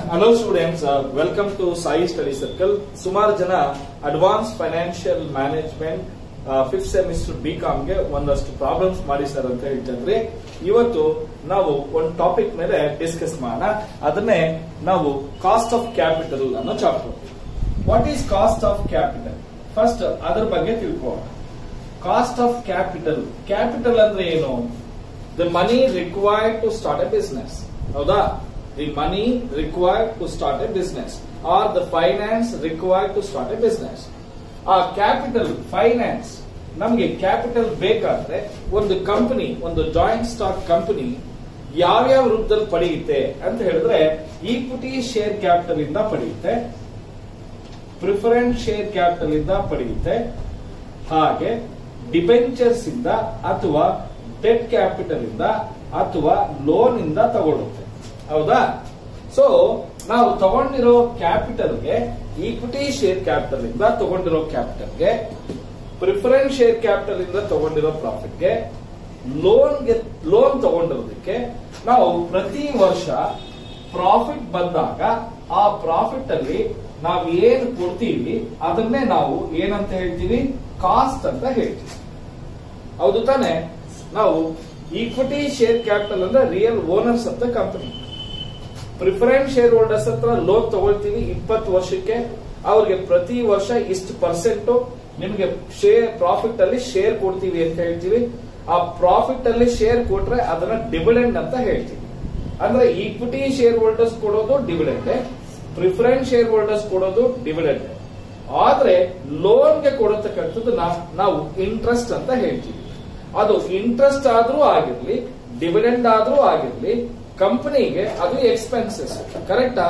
Hello students welcome to Sai study circle ಸುಮಾರು ಜನ advance financial management fifth semester B ಗೆ ಒಂದಷ್ಟು ಪ್ರಾಬ್ಲಮ್ಸ್ ಮಾಡಿ ಸರ್ ಅಂತ ಹೇಳ್ತಿದ್ರೆ ಇವತ್ತು ನಾವು ಒಂದು ಟಾಪಿಕ್ ಮೇಲೆ ಡಿಸ್ಕಸ್ ಮಾಡೋಣ ಅದನ್ನೇ ನಾವು ಕಾಸ್ಟ್ ಆಫ್ ಕ್ಯಾಪಿಟಲ್ ಅನ್ನೋ chapter what is cost of capital first ಅದ್ರ ಬಗ್ಗೆ ತಿಳ್ಕೊಳ್ಳೋಣ ಕಾಸ್ಟ್ ಆಫ್ ಕ್ಯಾಪಿಟಲ್ ಕ್ಯಾಪಿಟಲ್ ಅಂದ್ರೆ ಏನು the money required to start a business ಹೌದಾ the money required to start a business or the finance required to start a business ಆ capital finance ನಮಗೆ capital ಬೇಕಾದ್ರೆ ಒಂದು ಕಂಪನಿ ಒಂದು ಜಾಯಿಂಟ್ ಸ್ಟಾಕ್ ಕಂಪನಿ ಯಾವ್ಯಾವ ರೂಪದಲ್ಲಿ ಪಡೆಯುತ್ತೆ ಅಂತ ಹೇಳಿದ್ರೆ ಈಕ್ವಿಟಿ ಶೇರ್ ಕ್ಯಾಪಿಟಲ್ ಇಂದ ಪಡೆಯುತ್ತೆ ಪ್ರಿಫರೆನ್ಸ್ ಶೇರ್ ಕ್ಯಾಪಿಟಲ್ ಇಂದ ಪಡೆಯುತ್ತೆ ಹಾಗೆ ಡಿಬೆಂಚರ್ಸ್ ಇಂದ ಅಥವಾ ಡೆಟ್ ಕ್ಯಾಪಿಟಲ್ ಇಂದ ಅಥವಾ ಲೋನ್ ಇಂದ ತಗೊಳ್ಳುತ್ತೆ ಹೌದಾ ಸೊ ನಾವು ತಗೊಂಡಿರೋ ಕ್ಯಾಪಿಟಲ್ಗೆ ಈಕ್ವಿಟಿ ಶೇರ್ ಕ್ಯಾಪಿಟಲ್ ಇಂದ ತಗೊಂಡಿರೋ ಕ್ಯಾಪಿಟಲ್ಗೆ ಪ್ರಿಫರೆನ್ಸ್ ಶೇರ್ ಕ್ಯಾಪಿಟಲ್ ಇಂದ ತಗೊಂಡಿರೋ ಪ್ರಾಫಿಟ್ಗೆ ಲೋನ್ಗೆ ಲೋನ್ ತಗೊಂಡಿರೋದಕ್ಕೆ ನಾವು ಪ್ರತಿ ವರ್ಷ ಪ್ರಾಫಿಟ್ ಬಂದಾಗ ಆ ಪ್ರಾಫಿಟ್ ಅಲ್ಲಿ ನಾವು ಏನ್ ಕೊಡ್ತೀವಿ ಅದನ್ನೇ ನಾವು ಏನಂತ ಹೇಳ್ತೀವಿ ಕಾಸ್ಟ್ ಅಂತ ಹೇಳ್ತೀವಿ ಹೌದು ತಾನೆ ನಾವು ಈಕ್ವಿಟಿ ಶೇರ್ ಕ್ಯಾಪಿಟಲ್ ಅಂದ್ರೆ ರಿಯಲ್ ಓನರ್ಸ್ ಅಂತ ಕಂಪನಿ ಪ್ರಿಫರೆನ್ಸ್ ಶೇರ್ ಹೋಲ್ಡರ್ಸ್ ಹತ್ರ ಲೋನ್ ತಗೊಳ್ತೀವಿ ಇಪ್ಪತ್ತು ವರ್ಷಕ್ಕೆ ಅವ್ರಿಗೆ ಪ್ರತಿ ವರ್ಷ ಇಷ್ಟು ಪರ್ಸೆಂಟ್ ನಿಮ್ಗೆ ಶೇರ್ ಪ್ರಾಫಿಟ್ ಅಲ್ಲಿ ಶೇರ್ ಕೊಡ್ತೀವಿ ಅಂತ ಹೇಳ್ತೀವಿ ಆ ಪ್ರಾಫಿಟ್ ಅಲ್ಲಿ ಶೇರ್ ಕೊಟ್ರೆ ಅದನ್ನ ಡಿವಿಡೆಂಡ್ ಅಂತ ಹೇಳ್ತೀವಿ ಅಂದ್ರೆ ಈಕ್ವಿಟಿ ಶೇರ್ ಹೋಲ್ಡರ್ಸ್ ಕೊಡೋದು ಡಿವಿಡೆಂಡ್ ಪ್ರಿಫರೆನ್ಸ್ ಶೇರ್ ಹೋಲ್ಡರ್ಸ್ ಕೊಡೋದು ಡಿವಿಡೆಂಡ್ ಆದ್ರೆ ಲೋನ್ಗೆ ಕೊಡತಕ್ಕಂಥದ್ದು ನಾವು ಇಂಟ್ರೆಸ್ಟ್ ಅಂತ ಹೇಳ್ತೀವಿ ಅದು ಇಂಟ್ರೆಸ್ಟ್ ಆದ್ರೂ ಆಗಿರ್ಲಿ ಡಿವಿಡೆಂಡ್ ಆದ್ರೂ ಆಗಿರ್ಲಿ ಕಂಪನಿಗೆ ಅದು ಎಕ್ಸ್ಪೆನ್ಸಸ್ ಕರೆಕ್ಟಾ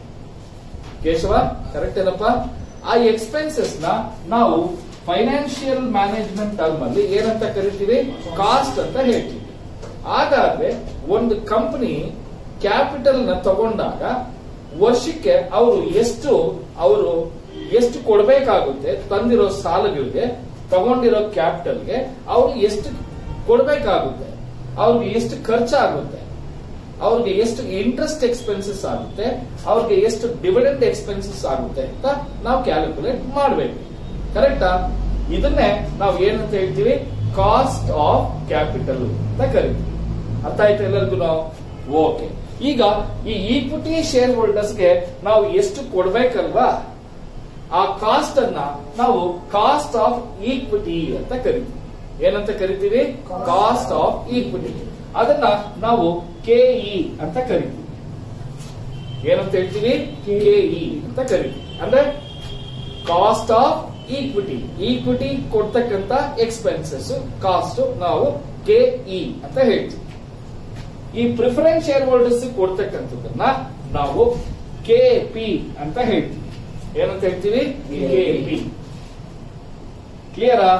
ಕೇಶವ ಕರೆಕ್ಟ್ ಏನಪ್ಪ ಆ ಎಕ್ಸ್ಪೆನ್ಸಸ್ ನ ನಾವು ಫೈನಾನ್ಷಿಯಲ್ ಮ್ಯಾನೇಜ್ಮೆಂಟ್ ಟರ್ಮ್ ಅಲ್ಲಿ ಏನಂತ ಕರಿತೀವಿ ಕಾಸ್ಟ್ ಅಂತ ಹೇಳ್ತೀವಿ ಹಾಗಾದ್ರೆ ಒಂದು ಕಂಪನಿ ಕ್ಯಾಪಿಟಲ್ ನ ತಗೊಂಡಾಗ ವರ್ಷಕ್ಕೆ ಅವರು ಎಷ್ಟು ಅವರು ಎಷ್ಟು ಕೊಡಬೇಕಾಗುತ್ತೆ ತಂದಿರೋ ಸಾಲಗಳಿಗೆ ತಗೊಂಡಿರೋ ಕ್ಯಾಪಿಟಲ್ಗೆ ಅವರು ಎಷ್ಟು ಕೊಡಬೇಕಾಗುತ್ತೆ ಅವ್ರಿಗೆ ಎಷ್ಟು ಖರ್ಚಾಗುತ್ತೆ ಅವ್ರಿಗೆ ಎಷ್ಟು ಇಂಟ್ರೆಸ್ಟ್ ಎಕ್ಸ್ಪೆನ್ಸಸ್ ಆಗುತ್ತೆ ಅವ್ರಿಗೆ ಎಷ್ಟು ಡಿವಿಡೆಂಡ್ ಎಕ್ಸ್ಪೆನ್ಸಸ್ ಆಗುತ್ತೆ ಅಂತ ನಾವು ಕ್ಯಾಲ್ಕುಲೇಟ್ ಮಾಡಬೇಕು ಕರೆಕ್ಟಾ ಇದನ್ನೇ ನಾವು ಏನಂತ ಹೇಳ್ತೀವಿ ಕಾಸ್ಟ್ ಆಫ್ ಕ್ಯಾಪಿಟಲ್ ಅಂತ ಕರಿತೀವಿ ಅರ್ಥ ಆಯ್ತು ಎಲ್ಲರಿಗೂ ನಾವು ಓಕೆ ಈಗ ಈ ಈಕ್ವಿಟಿ ಶೇರ್ ಹೋಲ್ಡರ್ಸ್ಗೆ ನಾವು ಎಷ್ಟು ಕೊಡ್ಬೇಕಲ್ವಾ ಆ ಕಾಸ್ಟ್ ಅನ್ನ ನಾವು ಕಾಸ್ಟ್ ಆಫ್ ಈಕ್ವಿಟಿ ಅಂತ ಕರಿತೀವಿ ಏನಂತ ಕರಿತೀವಿ ಕಾಸ್ಟ್ ಆಫ್ ಈಕ್ವಿಟಿ ಅದನ್ನ ನಾವು ಕೆಇ ಅಂತ ಕರಿತೀವಿ ಏನಂತ ಹೇಳ್ತೀವಿ ಕೆಇ ಅಂತ ಕರಿತೀವಿ ಅಂದ್ರೆ ಕಾಸ್ಟ್ ಆಫ್ ಈಕ್ವಿಟಿ ಈಕ್ವಿಟಿ ಕೊಡ್ತಕ್ಕಂತ ಎಕ್ಸ್ಪೆನ್ಸಸ್ ಕಾಸ್ಟ್ ನಾವು ಕೆಇ ಅಂತ ಹೇಳ್ತೀವಿ ಈ ಪ್ರಿಫರೆನ್ಸ್ ಶೇರ್ ಹೋಲ್ಡರ್ಸ್ ಕೊಡ್ತಕ್ಕಂಥದ್ದನ್ನ ನಾವು ಕೆ ಪಿ ಅಂತ ಹೇಳ್ತೀವಿ ಏನಂತ ಹೇಳ್ತೀವಿ ಕೆ ಪಿ ಕ್ಲಿಯರಾ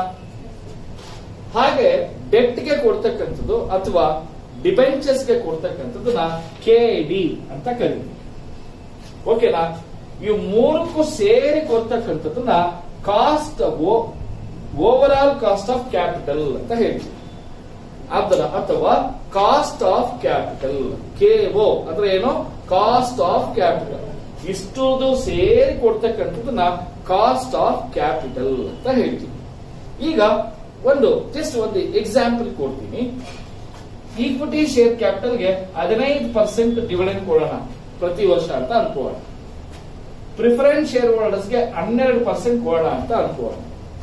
ಹಾಗೆ ಡೆಟ್ಗೆ ಕೊಡ್ತಕ್ಕಂಥದ್ದು ಅಥವಾ ಡಿಬೆಂಚರ್ಸ್ಗೆ ಕೊಡ್ತಕ್ಕಂಥದ್ದನ್ನ ಕೆ ಡಿ ಅಂತ ಕರಿತೀವಿ ಓಕೆನಾ ಇವು ಮೂರಕ್ಕೂ ಸೇರಿ ಕೊಡ್ತಕ್ಕಂಥದ್ದನ್ನ cost overall cost of capital ಅಂತ ಹೇಳ್ತೀವಿ ಅದರ ಅಥವಾ cost of capital K O ಅಂದ್ರೆ ಏನು ಕಾಸ್ಟ್ ಆಫ್ ಕ್ಯಾಪಿಟಲ್ ಇಷ್ಟುದು ಸೇರಿ ಕೊಡ್ತಕ್ಕಂಥದ್ದನ್ನ ಕಾಸ್ಟ್ ಆಫ್ ಕ್ಯಾಪಿಟಲ್ ಅಂತ ಹೇಳ್ತೀವಿ ಈಗ ಒಂದು ಜಸ್ಟ್ ಒಂದು ಎಕ್ಸಾಂಪಲ್ ಕೊಡ್ತೀನಿ ಈಕ್ವಿಟಿ ಶೇರ್ ಕ್ಯಾಪಿಟಲ್ಗೆ ಹದಿನೈದು ಪರ್ಸೆಂಟ್ ಡಿವಿಡೆಂಡ್ ಕೊಡೋಣ ಪ್ರತಿ ವರ್ಷ ಅಂತ ಅನ್ಕೋಣ ಪ್ರಿಫರೆನ್ಸ್ ಶೇರ್ ಹೋಲ್ಡರ್ಸ್ಗೆ ಹನ್ನೆರಡು ಪರ್ಸೆಂಟ್ ಕೊಡೋಣ ಅಂತ ಅನ್ಕೋಣ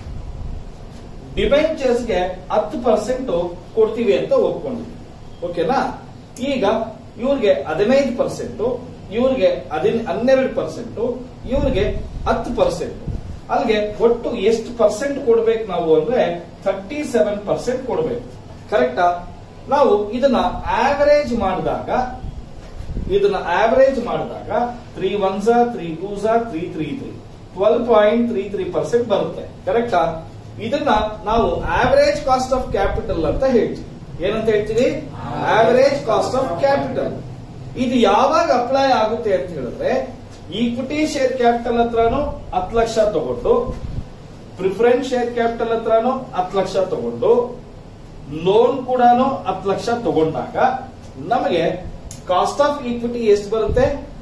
ಡಿಬೆಂಚರ್ಸ್ಗೆ ಹತ್ತು ಪರ್ಸೆಂಟ್ ಕೊಡ್ತೀವಿ ಅಂತ ಒಪ್ಕೊಂಡಿದ್ವಿ ಓಕೆನಾ ಈಗ ಇವ್ರಿಗೆ ಹದಿನೈದು ಪರ್ಸೆಂಟ್ ಇವ್ರಿಗೆ ಹನ್ನೆರಡು ಪರ್ಸೆಂಟ್ ಇವ್ರಿಗೆ ಹತ್ತು ಪರ್ಸೆಂಟ್ ಅಲ್ಲಿಗೆ ಒಟ್ಟು ಎಷ್ಟು ಪರ್ಸೆಂಟ್ ಕೊಡ್ಬೇಕು ನಾವು ಅಂದ್ರೆ ಥರ್ಟಿ ಸೆವೆನ್ ಪರ್ಸೆಂಟ್ ಕೊಡ್ಬೇಕು ಕರೆಕ್ಟಾ ನಾವು ಇದನ್ನ ಆವರೇಜ್ ಮಾಡಿದಾಗ ಇದನ್ನ ಆವರೇಜ್ ಮಾಡಿದಾಗ three ones three twos three three three twelve point three three percent ಬರುತ್ತೆ ಕರೆಕ್ಟಾ ಇದನ್ನ ನಾವು ಆವರೇಜ್ ಕಾಸ್ಟ್ ಆಫ್ ಕ್ಯಾಪಿಟಲ್ ಅಂತ ಹೇಳ್ತೀವಿ ಏನಂತ ಹೇಳ್ತೀವಿ ಆವರೇಜ್ ಕಾಸ್ಟ್ ಆಫ್ ಕ್ಯಾಪಿಟಲ್ ಇದು ಯಾವಾಗ ಅಪ್ಲೈ ಆಗುತ್ತೆ ಅಂತ ಹೇಳಿದ್ರೆ ಈಕ್ವಿಟಿ ಶೇರ್ ಕ್ಯಾಪಿಟಲ್ ಹತ್ರನು ಹತ್ತು ಲಕ್ಷ ತಗೊಂಡು ಪ್ರಿಫರೆನ್ಸ್ ಶೇರ್ ಕ್ಯಾಪಿಟಲ್ ಹತ್ರನು ಹತ್ತು ಲಕ್ಷ ತಗೊಂಡು ಲೋನ್ ಕೂಡ ಹತ್ತು ಲಕ್ಷ ತಗೊಂಡಾಗ ನಮಗೆ ಕಾಸ್ಟ್ ಆಫ್ ಈಕ್ವಿಟಿ ಎಷ್ಟು ಬರುತ್ತೆ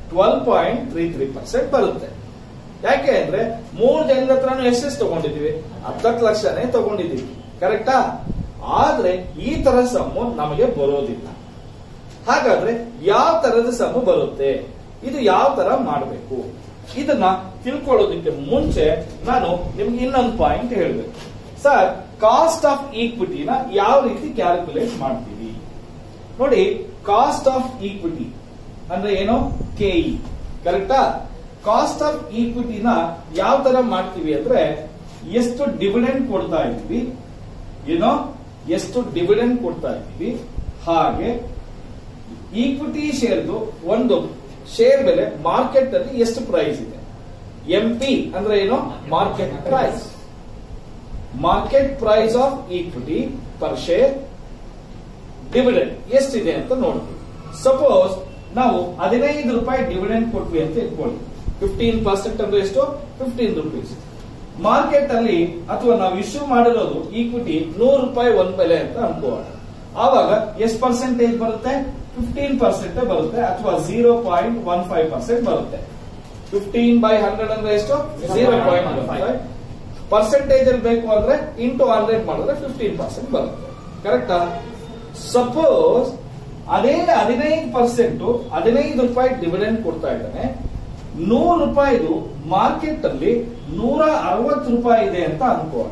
twelve point three three percent ಬರುತ್ತೆ ಯಾಕೆ ಅಂದ್ರೆ ಮೂರು ಜನದ ಹತ್ರನೂ ಎಷ್ಟೆಷ್ಟು ತಗೊಂಡಿದೀವಿ ಹತ್ತತ್ತು ಲಕ್ಷನೇ ತಗೊಂಡಿದೀವಿ ಕರೆಕ್ಟಾ ಆದ್ರೆ ಈ ತರ ಸಮ್ಮು ನಮಗೆ ಬರೋದಿಲ್ಲ ಹಾಗಾದ್ರೆ ಯಾವ ತರದ ಸಮ್ಮು ಬರುತ್ತೆ ಇದು ಯಾವ ತರ ಮಾಡಬೇಕು ಇದನ್ನ ತಿಳ್ಕೊಳ್ಳೋದಕ್ಕೆ ಮುಂಚೆ ನಾನು ನಿಮ್ಗೆ ಇನ್ನೊಂದು ಪಾಯಿಂಟ್ ಹೇಳ್ಬೇಕು ಸರ್ ಕಾಸ್ಟ್ ಆಫ್ ಈಕ್ವಿಟಿನ ಯಾವ ರೀತಿ ಕ್ಯಾಲ್ಕುಲೇಟ್ ಮಾಡ್ತೀವಿ ನೋಡಿ ಕಾಸ್ಟ್ ಆಫ್ ಈಕ್ವಿಟಿ ಅಂದ್ರೆ ಏನು ಕೆಇ ಕರೆಕ್ಟಾ ಕಾಸ್ಟ್ ಆಫ್ ಈಕ್ವಿಟಿನ ಯಾವ ತರ ಮಾಡ್ತೀವಿ ಅಂದ್ರೆ ಎಷ್ಟು ಡಿವಿಡೆಂಡ್ ಕೊಡ್ತಾ ಇದ್ದೀವಿ ಏನೋ ಎಷ್ಟು ಡಿವಿಡೆಂಡ್ ಕೊಡ್ತಾ ಇದ್ದೀವಿ ಹಾಗೆ ಈಕ್ವಿಟಿ ಶೇರ್ದು ಒಂದು ಶೇರ್ ಬೆಲೆ ಮಾರ್ಕೆಟ್ ಅಲ್ಲಿ ಎಷ್ಟು ಪ್ರೈಸ್ ಇದೆ ಎಂ ಪಿ ಅಂದ್ರೆ ಏನು market price market price of equity per share dividend ಎಷ್ಟಿದೆ ಅಂತ ನೋಡ್ತೀವಿ ಸಪೋಸ್ ನಾವು ಹದಿನೈದು ರೂಪಾಯಿ ಡಿವಿಡೆಂಡ್ ಕೊಟ್ವಿ ಅಂತ ಇಟ್ಕೊಳ್ಳಿ ಫಿಫ್ಟೀನ್ ಪರ್ಸೆಂಟ್ ಅಂದ್ರೆ ಎಷ್ಟು ಫಿಫ್ಟೀನ್ ರುಪೀಸ್ ಮಾರ್ಕೆಟ್ ಅಲ್ಲಿ ಅಥವಾ ನಾವು ಇಶ್ಯೂ ಮಾಡಿರೋದು ಈಕ್ವಿಟಿ ನೂರು ರೂಪಾಯಿ ಒಂದ್ ಬೆಲೆ ಅಂತ ಅನ್ಕೋಣ ಆವಾಗ ಎಷ್ಟು ಪರ್ಸೆಂಟೇಜ್ ಬರುತ್ತೆ ಫಿಫ್ಟೀನ್ ಪರ್ಸೆಂಟ್ ಬರುತ್ತೆ ಅಥವಾ zero point one five percent ಬರುತ್ತೆ ಫಿಫ್ಟೀನ್ ಬೈ ಹಂಡ್ರೆಡ್ ಅಂದ್ರೆ ಎಷ್ಟು zero point one five percentage ಅಲ್ಲಿ ಬೇಕು ಅಂದ್ರೆ ಇಂಟು ಹಂಡ್ರೆಡ್ ಮಾಡಿದ್ರೆ ಫಿಫ್ಟೀನ್ ಪರ್ಸೆಂಟ್ ಬರುತ್ತೆ ಕರೆಕ್ಟಾ ಸಪೋಸ್ ಅದೇ ಹದಿನೈದು ಪರ್ಸೆಂಟ್ ಹದಿನೈದು ರೂಪಾಯಿ ಡಿವಿಡೆಂಡ್ ಕೊಡ್ತಾ ಇದ್ದಾನೆ ನೂರು ರೂಪಾಯಿದು ಮಾರ್ಕೆಟ್ ಅಲ್ಲಿ ನೂರ ಅರವತ್ತು ರೂಪಾಯಿ ಇದೆ ಅಂತ ಅನ್ಕೋಣ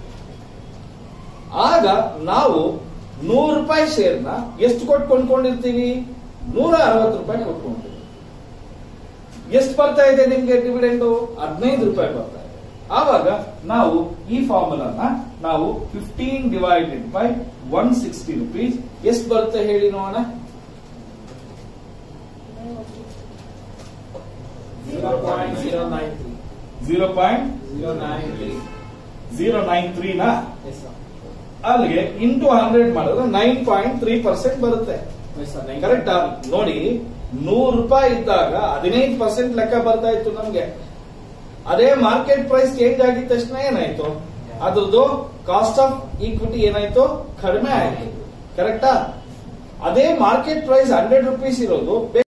ಆಗ ನಾವು ನೂರು ರೂಪಾಯಿ ಶೇರ್ನ ಎಷ್ಟು ಕೊಟ್ಟು ಕೊಂಡ್ಕೊಂಡಿರ್ತೀವಿ ನೂರ ಅರವತ್ತು ರೂಪಾಯಿ ಕೊಟ್ಕೊಂತೀವಿ ಎಷ್ಟು ಬರ್ತಾ ಇದೆ ನಿಮ್ಗೆ ಡಿವಿಡೆಂಡ್ ಹದಿನೈದು ರೂಪಾಯಿ ಬರ್ತಾ ಇದೆ ಆವಾಗ ನಾವು ಈ ಫಾರ್ಮುಲಾನ ನಾವು fifteen divided by one sixty rupees ಎಷ್ಟು ಬರುತ್ತೆ ಹೇಳಿ ನೋಡೋಣ Zero point zero nine three. Zero point Zero nine three. Zero nine ತ್ರೀನಾ Yes sir. ಅಲ್ಲಿಗೆ ಇಂಟು ಹಂಡ್ರೆಡ್ ಮಾಡಿದ್ರೆ ನೈನ್ ಪಾಯಿಂಟ್ ತ್ರೀ ಪರ್ಸೆಂಟ್ ಬರುತ್ತೆ Yes sir. Nine ಕರೆಕ್ಟಾ ನೋಡಿ ನೂರು ರೂಪಾಯಿ ಇದ್ದಾಗ ಹದಿನೈದು ಪರ್ಸೆಂಟ್ ಲೆಕ್ಕ ಬರ್ತಾ ಇತ್ತು ನಮ್ಗೆ ಅದೇ ಮಾರ್ಕೆಟ್ ಪ್ರೈಸ್ ಚೇಂಜ್ ಆಗಿದ ತಕ್ಷಣ ಏನಾಯ್ತು ಅದ್ರದ್ದು ಕಾಸ್ಟ್ ಆಫ್ ಈಕ್ವಿಟಿ ಏನಾಯ್ತು ಕಡಿಮೆ ಆಯ್ತು ಕರೆಕ್ಟಾ ಅದೇ ಮಾರ್ಕೆಟ್ ಪ್ರೈಸ್ ಹಂಡ್ರೆಡ್ ರುಪೀಸ್ ಇರೋದು